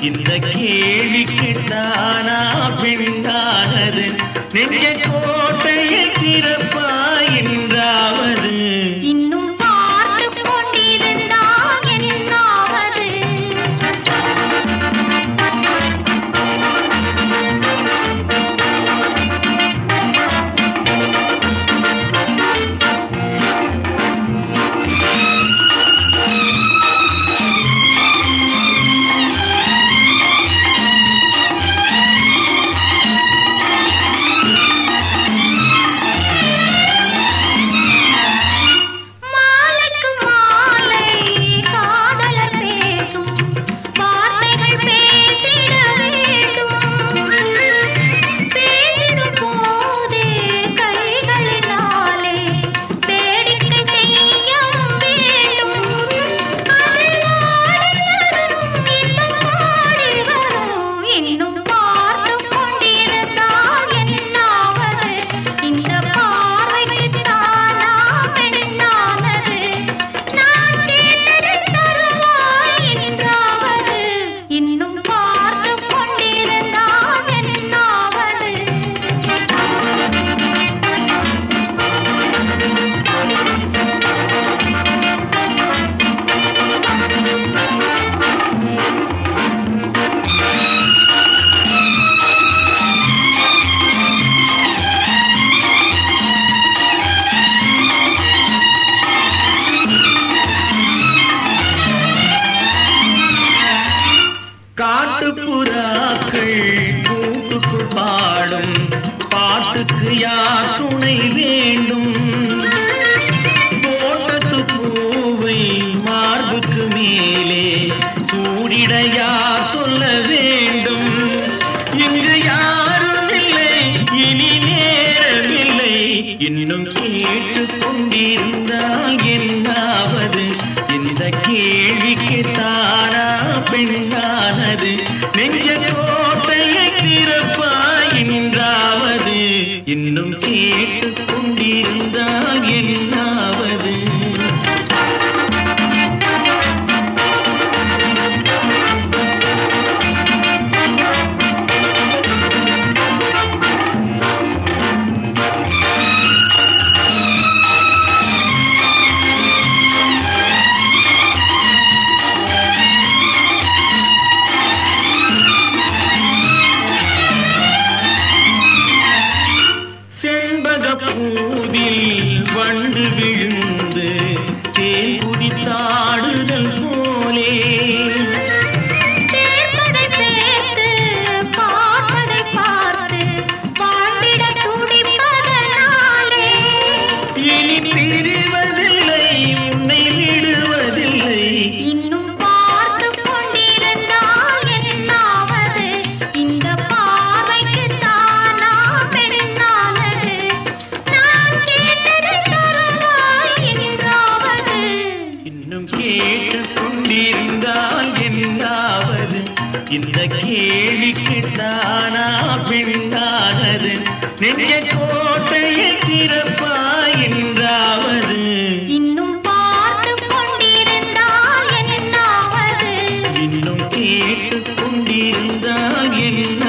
இந்த கேள்விக்கு தானா பெண்ணானது நெஞ்ச கோட்டையை திறப்பா என்றாவது இன்னும் பார்த்து கொண்டிருந்தால் என்னாவது மாலைக்கு மாலை காதலர் பேசும் வார்த்தைகள் பேசிட வேண்டும் பேசிடும் போதே கைகளினாலே வேடிக்கை செய்யவும் வேண்டும் அதில் ஆடலும் இன்னும் ஆடி வரும் இன்னும் பார்த்து கொண்டிருந்தால் என்னாவது இந்த பார்வைக்கு தானா பெண்ணானது நான் கேட்டது தருவாய் என்றாவது இன்னும் பார்த்து கொண்டிருந்தால் என்னாவது காட்டுப்புறாக்கள் கூட்டுக்குள் பாடும் பாட்டுக்கு யார் துணை வேண்டும் தோட்டத்து பூவை மார்புக்கு மேலே சூடிட யார் சொல்ல வேண்டும் இங்கு யாரும் இல்லை இனி நேரமில்லை இன்னும் கேட்டு கொண்டிருந்தால் என்னாவது இந்த கேள்விக்கு தானா பெண்ணானது நெஞ்ச கோட்டையை திறப்பா என்றாவது இன்னும் கேட்டு கொண்டிருந்தால் என்னாவது செண்பகப்பூவில் வண்டு விழுந்து தேன் குடித்தாடுதல் போலே சேர்ப்பதை சேர்த்து பார்ப்பதை பார்த்து வாழ்ந்திட துடிப்பதனாலே இனி பிரிவதில்லை உன்னை விடுவதில்லை இன்னும் பார்த்து கொண்டிருந்தால் என்னாவது இந்த பார்வைக்கு தானா பெண்ணானது நான் கேட்டது தருவாய் என்றாவது இன்னும் கேட்டு கொண்டிருந்தால் என்னாவது இந்த கேள்விக்கு தானா பெண்ணானது நெஞ்ச கோட்டையை திறப்பா என்றாவது இன்னும் பார்த்து கொண்டிருந்தால் என்னாவது இன்னும் கேட்டு கொண்டிருந்தால் என்ன